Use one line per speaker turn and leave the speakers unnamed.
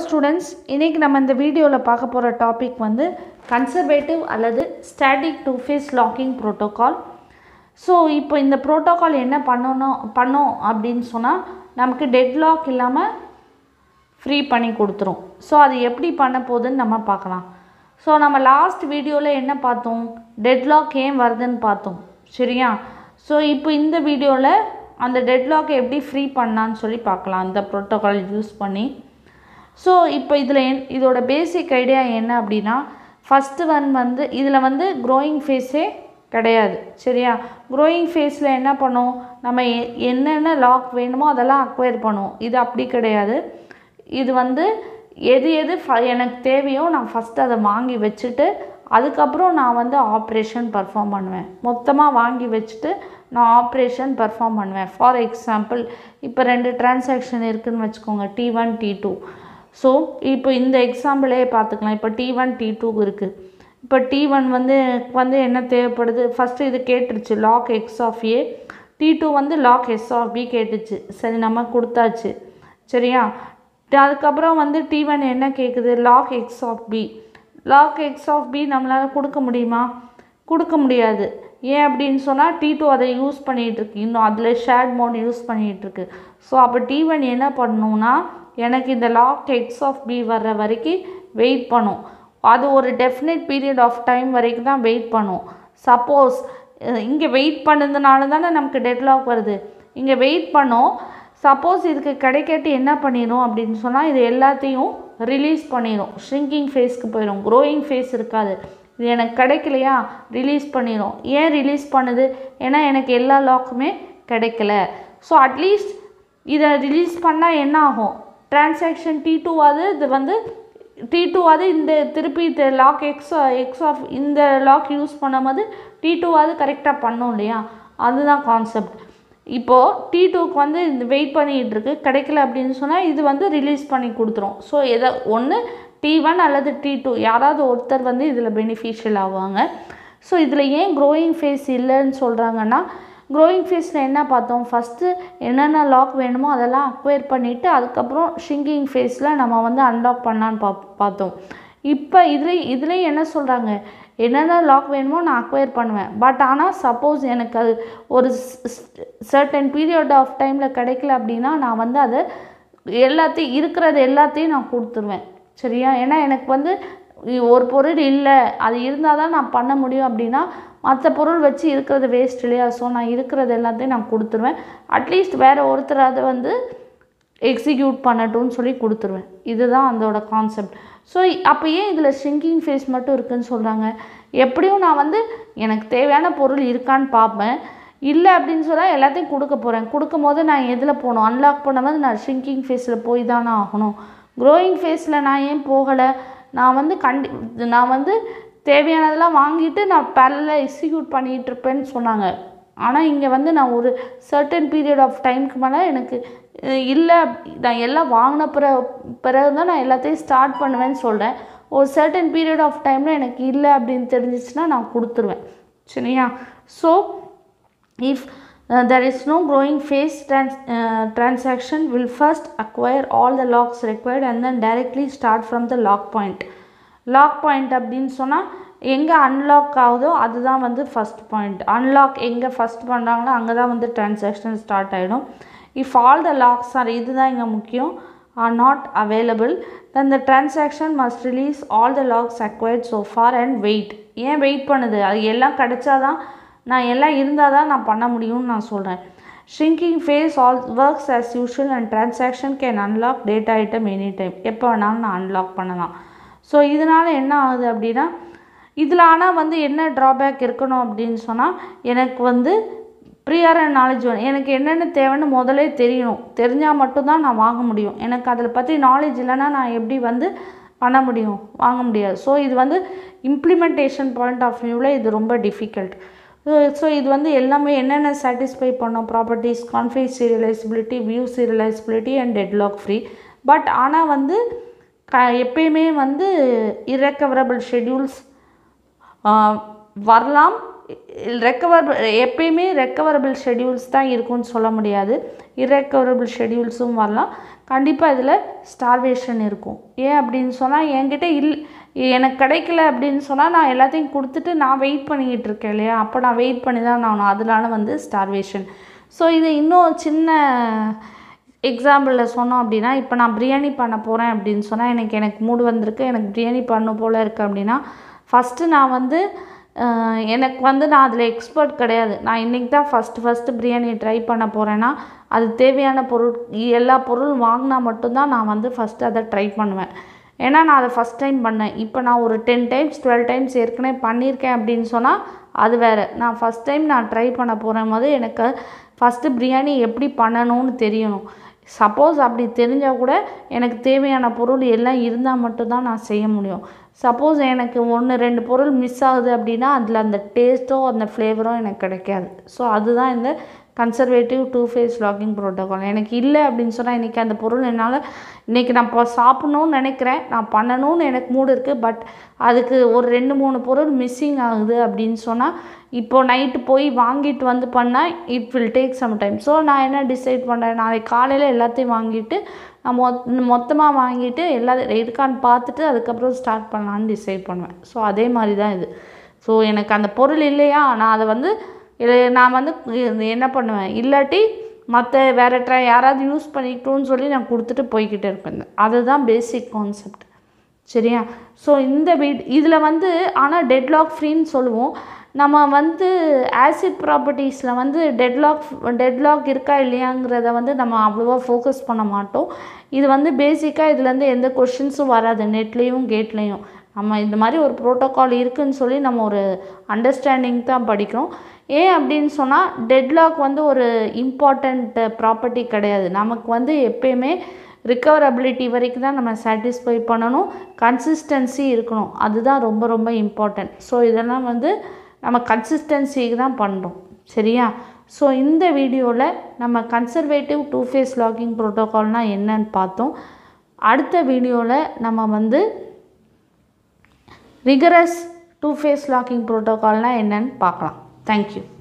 students இன்றைக்கி நம்ம இந்த வீடியோவில் பார்க்க போகிற டாபிக் வந்து கன்சர்வேட்டிவ் அல்லது static two phase locking protocol so இப்போ இந்த ப்ரோட்டோகால் என்ன பண்ணணும் பண்ணோம் அப்படின்னு சொன்னால் நமக்கு டெட்லாக் இல்லாமல் ஃப்ரீ பண்ணி கொடுத்துரும் ஸோ அது எப்படி பண்ண போகுதுன்னு நம்ம பார்க்கலாம் ஸோ நம்ம லாஸ்ட் வீடியோவில் என்ன பார்த்தோம் டெட்லாக் ஏன் வருதுன்னு பார்த்தோம் சரியா ஸோ இப்போ இந்த வீடியோவில் அந்த டெட்லாக்கை எப்படி ஃப்ரீ பண்ணான்னு சொல்லி பார்க்கலாம் இந்த ப்ரோட்டோகால் யூஸ் பண்ணி ஸோ இப்போ இதில் என் இதோட பேசிக் ஐடியா என்ன அப்படின்னா ஃபஸ்ட்டு ஒன் வந்து இதில் வந்து க்ரோயிங் ஃபேஸே கிடையாது சரியா க்ரோயிங் ஃபேஸில் என்ன பண்ணும் நம்ம எ- என்னென்ன லாக் வேணுமோ அதெல்லாம் அக்வயர் பண்ணுவோம் இது அப்படி கிடையாது இது வந்து எது எது ஃப எனக்கு தேவையோ நான் ஃபஸ்ட்டு அதை வாங்கி வச்சுட்டு அதுக்கப்புறம் நான் வந்து ஆப்ரேஷன் பர்ஃபார்ம் பண்ணுவேன் மொத்தமாக வாங்கி வச்சுட்டு நான் ஆப்ரேஷன் பர்ஃபார்ம் பண்ணுவேன் ஃபார் எக்ஸாம்பிள் இப்போ ரெண்டு டிரான்சாக்ஷன் இருக்குதுன்னு வச்சுக்கோங்க T one T two so இப்போ இந்த எக்ஸாம்பிளே பார்த்துக்கலாம் இப்போ டி ஒன் டி டூ இருக்குது இப்போ டி ஒன் வந்து வந்து என்ன தேவைப்படுது ஃபஸ்ட்டு இது கேட்டுருச்சு lock X of A T two வந்து லாக் எஸ் ஆஃப் பி கேட்டுச்சு சரி நம்ம கொடுத்தாச்சு சரியா அதுக்கப்புறம் வந்து டி ஒன் என்ன கேட்குது lock X of B lock X of B நம்மளால் கொடுக்க முடியுமா கொடுக்க முடியாது ஏன் அப்படின்னு சொன்னால் டி டூ அதை யூஸ் பண்ணிகிட்டு இருக்கு இன்னும் அதில் ஷேட் மோட் யூஸ் பண்ணிகிட்டு இருக்கு ஸோ அப்போ டி ஒன் என்ன பண்ணணும்னா எனக்கு இந்த லாக் எக்ஸ் ஆஃப் பி வர்ற வரைக்கும் வெயிட் பண்ணும் அது ஒரு டெஃபினட் பீரியட் ஆஃப் டைம் வரைக்கும் தான் வெயிட் பண்ணும் சப்போஸ் இங்கே வெயிட் பண்ணதுனால தானே நமக்கு டெட்லாக் வருது இங்கே வெயிட் பண்ணோம் சப்போஸ் இதுக்கு கிடைக்காட்டி என்ன பண்ணிடும் அப்படின்னு சொன்னால் இது எல்லாத்தையும் ரிலீஸ் பண்ணிடும் ஷ்ரிங்கிங் ஃபேஸ்க்கு போயிடும் க்ரோயிங் ஃபேஸ் இருக்காது இது எனக்கு கிடைக்கலையா ரிலீஸ் பண்ணிடும் ஏன் ரிலீஸ் பண்ணுது ஏன்னா எனக்கு எல்லா லாக்குமே கிடைக்கல ஸோ அட்லீஸ்ட் இதை ரிலீஸ் பண்ணால் என்ன ஆகும் டிரான்சாக்ஷன் டி டூவாது இது வந்து டி டூவாது இந்த திருப்பி இந்த லாக் எக்ஸ் எக்ஸ் ஆஃப் இந்த லாக் யூஸ் பண்ணும்போது டி டூவாது கரெக்டாக பண்ணும் இல்லையா அதுதான் கான்செப்ட் இப்போது டி டூக்கு வந்து இந்த வெயிட் பண்ணிகிட்டு இருக்கு கிடைக்கல அப்படின்னு சொன்னால் இது வந்து ரிலீஸ் பண்ணி கொடுத்துரும் ஸோ எதை ஒன்று டி ஒன் அல்லது டி டூ யாராவது ஒருத்தர் வந்து இதில் பெனிஃபிஷியல் ஆவாங்க ஸோ இதில் ஏன் க்ரோயிங் ஃபேஸ் இல்லைன்னு சொல்கிறாங்கன்னா க்ரோயிங் ஃபேஸில் என்ன பார்த்தோம் ஃபஸ்ட்டு என்னென்ன லாக் வேணுமோ அதெல்லாம் அக்வயர் பண்ணிவிட்டு அதுக்கப்புறம் ஷிங்கிங் ஃபேஸில் நம்ம வந்து அன்லாக் பண்ணலான்னு பா பார்த்தோம் இப்போ இதில் இதுலேயும் என்ன சொல்கிறாங்க என்னென்ன லாக் வேணுமோ நான் அக்வயர் பண்ணுவேன் பட் ஆனால் சப்போஸ் எனக்கு அது ஒரு சர்டன் பீரியட் ஆஃப் டைமில் கிடைக்கல அப்படின்னா நான் வந்து அதை எல்லாத்தையும் இருக்கிறது எல்லாத்தையும் நான் கொடுத்துருவேன் சரியா ஏன்னா எனக்கு வந்து இ- ஒரு பொருள் இல்லை அது இருந்தால் தான் நான் பண்ண முடியும் அப்படின்னா மற்ற பொருள் வச்சு இருக்கிறது வேஸ்ட் இல்லையா ஸோ நான் இருக்கிறது எல்லாத்தையும் நான் கொடுத்துருவேன் அட்லீஸ்ட் வேறு ஒருத்தர் அதை வந்து எக்ஸிக்யூட் பண்ணட்டும்னு சொல்லி கொடுத்துருவேன் இதுதான் அதோட கான்செப்ட் ஸோ அப்போ ஏன் இதில் ஷிங்கிங் ஃபேஸ் மட்டும் இருக்குன்னு சொல்கிறாங்க எப்படியும் நான் வந்து எனக்கு தேவையான பொருள் இருக்கான்னு பார்ப்பேன் இல்லை அப்படின்னு சொன்னால் எல்லாத்தையும் கொடுக்க போகிறேன் கொடுக்கும் போது நான் எதில் போகணும் அன்லாக் பண்ணும்போது நான் ஷிங்கிங் ஃபேஸில் போய் தானே ஆகணும் க்ரோயிங் ஃபேஸில் நான் ஏன் போகலை நான் வந்து கண்டி நான் வந்து தேவையானதெல்லாம் வாங்கிட்டு நான் பேரலில் எக்ஸிக்யூட் பண்ணிகிட்டு இருப்பேன்னு சொன்னாங்க ஆனால் இங்கே வந்து நான் ஒரு சர்டன் பீரியட் ஆஃப் டைமுக்கு மேலே எனக்கு அஹ், இல்லை நான் எல்லாம் வாங்கின பிறகு பிறகு தான் நான் எல்லாத்தையும் ஸ்டார்ட் பண்ணுவேன்னு சொல்கிறேன் ஒரு சர்டன் பீரியட் ஆஃப் டைமில் எனக்கு இல்லை அப்படின்னு தெரிஞ்சிச்சுன்னா நான் கொடுத்துருவேன் சரியா so if uh, there is no growing phase trans uh, transaction will first acquire all the locks required and then directly start from the lock point lock point அப்படின்னு சொன்னால் எங்கே அன்லாக் ஆகுதோ அதுதான் வந்து ஃபஸ்ட் பாயிண்ட் அன்லாக் எங்கே first பண்ணுறாங்களோ அங்கே தான் வந்து டிரான்சாக்ஷன் ஸ்டார்ட் ஆகிடும் if all the locks are இதுதான் இங்கே முக்கியம் are not available then the transaction must release all the logs acquired so far and wait ஏன் வெயிட் பண்ணுது அது எல்லாம் கிடைச்சாதான் நான் எல்லாம் இருந்தால் தான் நான் பண்ண முடியும்னு நான் சொல்கிறேன் shrinking phase all works as usual and transaction can unlock data item any time எப்போ வேணாலும் நான் அன்லாக் பண்ணலாம் ஸோ இதனால் என்ன ஆகுது அப்படின்னா இதில் ஆனால் வந்து என்ன ட்ராபேக் இருக்கணும் அப்படின்னு சொன்னால் எனக்கு வந்து ப்ரியராக நாலேஜ் வேணும் எனக்கு என்னென்ன தேவைன்னு முதலே தெரியணும் தெரிஞ்சால் மட்டும்தான் நான் வாங்க முடியும் எனக்கு அதில் பற்றி நாலேஜ் இல்லைன்னா நான் எப்படி வந்து பண்ண முடியும் வாங்க முடியாது ஸோ இது வந்து இம்ப்ளிமெண்டேஷன் பாயிண்ட் ஆஃப் வியூவில் இது ரொம்ப டிஃபிகல்ட் ஸோ இது வந்து எல்லாமே என்னென்ன சாட்டிஸ்ஃபை பண்ணோம் properties conflict serializability view serializability and deadlock free but ஆனால் வந்து க எப்பயுமே வந்து இரக்கவரபிள் ஷெட்யூல்ஸ் வரலாம் ரெக்கவர் எப்பயுமே ரெக்கவரபிள் ஷெடியூல்ஸ் தான் இருக்கும்னு சொல்ல முடியாது இரெக்கவரபிள் ஷெடியூல்ஸும் வரலாம் கண்டிப்பாக இதில் ஸ்டார்வேஷன் இருக்கும் ஏன் அப்படின்னு சொன்னால் என்கிட்ட இல் எனக்கு கிடைக்கல அப்படின்னு சொன்னால் நான் எல்லாத்தையும் கொடுத்துட்டு நான் வெயிட் பண்ணிக்கிட்டு இருக்கேன் இல்லையா அப்போ நான் வெயிட் பண்ணி தான் நான் அதனால வந்து ஸ்டார்வேஷன் ஸோ இது இன்னும் சின்ன எக்ஸாம்பிளில் சொன்னோம் அப்படின்னா இப்போ நான் பிரியாணி பண்ண போகிறேன் அப்படின்னு சொன்னால் எனக்கு எனக்கு மூடு வந்திருக்கு எனக்கு பிரியாணி பண்ண போல் இருக்குது அப்படின்னா ஃபஸ்ட்டு நான் வந்து அஹ், எனக்கு வந்து நான் அதில் எக்ஸ்பர்ட் கிடையாது நான் இன்றைக்கி தான் ஃபஸ்ட்டு ஃபஸ்ட்டு பிரியாணி ட்ரை பண்ண போகிறேன்னா அது தேவையான பொருள் எல்லா பொருளும் வாங்கினா மட்டும்தான் நான் வந்து ஃபஸ்ட்டு அதை ட்ரை பண்ணுவேன் ஏன்னா நான் அதை ஃபஸ்ட் டைம் பண்ணேன் இப்போ நான் ஒரு டென் டைம்ஸ் டுவெல் டைம்ஸ் ஏற்கனவே பண்ணியிருக்கேன் அப்படின்னு சொன்னால் அது வேறு நான் ஃபஸ்ட் டைம் நான் ட்ரை பண்ண போகிறேன் போது எனக்கு ஃபஸ்ட்டு பிரியாணி எப்படி பண்ணணும்னு தெரியணும் சப்போஸ் அப்படி தெரிஞ்சால் கூட எனக்கு தேவையான பொருள் எல்லாம் இருந்தால் மட்டும்தான் நான் செய்ய முடியும் சப்போஸ் எனக்கு ஒன்று ரெண்டு பொருள் மிஸ் ஆகுது அப்படின்னா அதில் அந்த டேஸ்ட்டோ அந்த ஃப்ளேவரோ எனக்கு கிடைக்காது ஸோ அதுதான் இந்த conservative two phase locking protocol எனக்கு இல்லை அப்படின்னு சொன்னால் இன்றைக்கி அந்த பொருள் என்னால் இன்றைக்கி நான் இப்போ சாப்பிட்ணுன்னு நினைக்கிறேன் நான் பண்ணணும்னு எனக்கு மூடு இருக்குது பட் அதுக்கு ஒரு ரெண்டு மூணு பொருள் மிஸ்ஸிங் ஆகுது அப்படின்னு சொன்னால் இப்போ நைட்டு போய் வாங்கிட்டு வந்து பண்ணால் it will take some time so நான் என்ன டிசைட் பண்ணுறேன் நாளைக்கு காலையில் எல்லாத்தையும் வாங்கிட்டு நான் மொத் மொத்தமாக வாங்கிட்டு எல்லா இருக்கான்னு பார்த்துட்டு அதுக்கப்புறம் ஸ்டார்ட் பண்ணலான்னு டிசைட் பண்ணுவேன் ஸோ அதே மாதிரி தான் இது ஸோ எனக்கு அந்த பொருள் இல்லையா நான் அதை வந்து இது நான் வந்து இது என்ன பண்ணுவேன் இல்லாட்டி மற்ற வேறு ட்ரை யாராவது யூஸ் பண்ணிக்கிட்டோன்னு சொல்லி நான் கொடுத்துட்டு போய்கிட்டே இருப்பேன் அதுதான் பேசிக் கான்செப்ட் சரியா ஸோ இந்த வீட் இதில் வந்து ஆனால் டெட்லாக் ஃப்ரீன்னு சொல்லுவோம் நம்ம வந்து ஆசிட் ப்ராப்பர்ட்டிஸில் வந்து டெட்லாக் டெட்லாக் இருக்கா இல்லையாங்கிறத வந்து நம்ம அவ்வளோவா ஃபோக்கஸ் பண்ண மாட்டோம் இது வந்து பேசிக்காக இதுலேருந்து எந்த கொஷின்ஸும் வராது நெட்லேயும் கேட்லேயும் நம்ம இந்த மாதிரி ஒரு ப்ரோட்டோகால் இருக்குன்னு சொல்லி நம்ம ஒரு அண்டர்ஸ்டாண்டிங் தான் படிக்கிறோம் ஏன் அப்படின்னு சொன்னால் டெட்லாக் வந்து ஒரு இம்பார்ட்டண்ட் ப்ராப்பர்ட்டி கிடையாது நமக்கு வந்து எப்பயுமே ரிகவரபிலிட்டி வரைக்கும் தான் நம்ம சாட்டிஸ்ஃபை பண்ணணும் கன்சிஸ்டன்சி இருக்கணும் அதுதான் ரொம்ப ரொம்ப இம்பார்ட்டன்ட் ஸோ இதெல்லாம் வந்து நம்ம கன்சிஸ்டன்சிக்கு தான் பண்ணுறோம் சரியா ஸோ இந்த வீடியோவில் நம்ம கன்சர்வேட்டிவ் டூ ஃபேஸ் லாகிங் ப்ரோட்டோகால்னால் என்னன்னு பார்த்தோம் அடுத்த வீடியோவில் நம்ம வந்து ரிகரஸ் டூ ஃபேஸ் லாக்கிங் ப்ரோட்டோகால்னால் என்னன்னு பார்க்கலாம் தேங்க்யூ